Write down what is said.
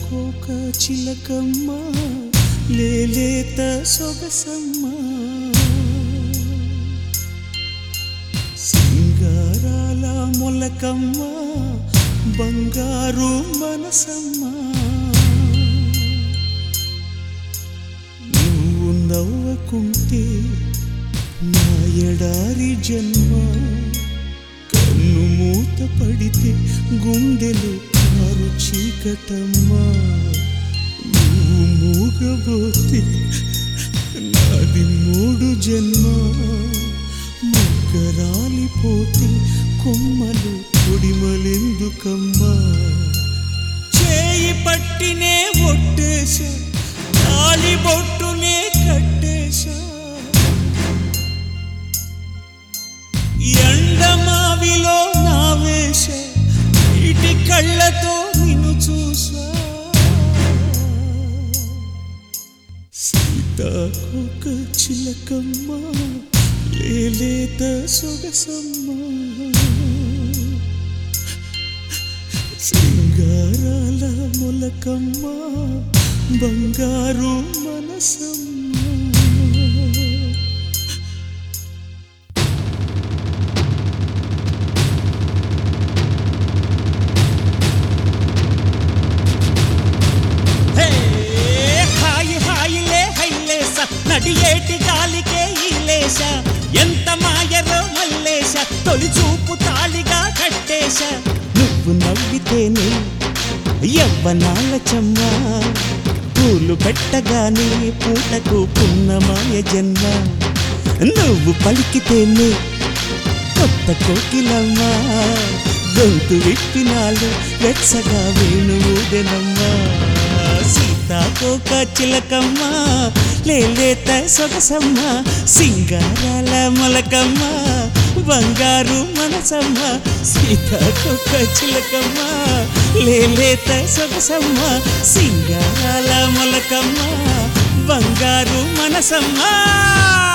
సీతాకోక చిలకమ్మ లేలేత సొగసమ్మ సింగారాల మొలకమ్మ బంగారు మనసమ్మ నువ్వు నవ్వకుంటే నా ఎడారి జన్మ కన్ను మూత పడితే గుండెలు కారు చీకటమ్మా నువ్వు మూగబోతే నాది మూడు జన్మ మొగ్గరాలిపోతే కొమ్మలు కొడిమలెందుకమ్మా చేయి పట్టినే ఒట్టేశా తాళి బొట్టునే కట్టేశా ఎండమావిలో నా వేష ఇటి కళ్ళతో నిన్ను చూసా సీతాకోక చిలకమ్మ లేలేత సొగసమ్మ సింగారాల మొలకమ్మ బంగారు మనసమ్మ హే, హాయి హాయిలే హైలేస నడియేటి గాలికే ఈలేశ ఎంత మాయరో మల్లేశ తొలి చూపు తాళిగా కట్టేశ నువ్వు నవ్వితేనే యవ్వనాల చెమ్మ పూలు పెట్టగానే పూటకు పున్నమాయ జన్మ నువ్వు పలికితేనే కొత్త కోకిలమ్మ గొంతు విప్పినాలు వెచ్చగా వేణువుదెనమ్మ సీతాకోక చిలకమ్మ లేలేత సొగసమ్మ సింగారాల మొలకమ్మ బంగారు మనసమ్మ సీతాకోక చిలకమ్మ లేలేత సొగసమ్మ సింగారాల మొలకమ్మ బంగారు మనసమ్మ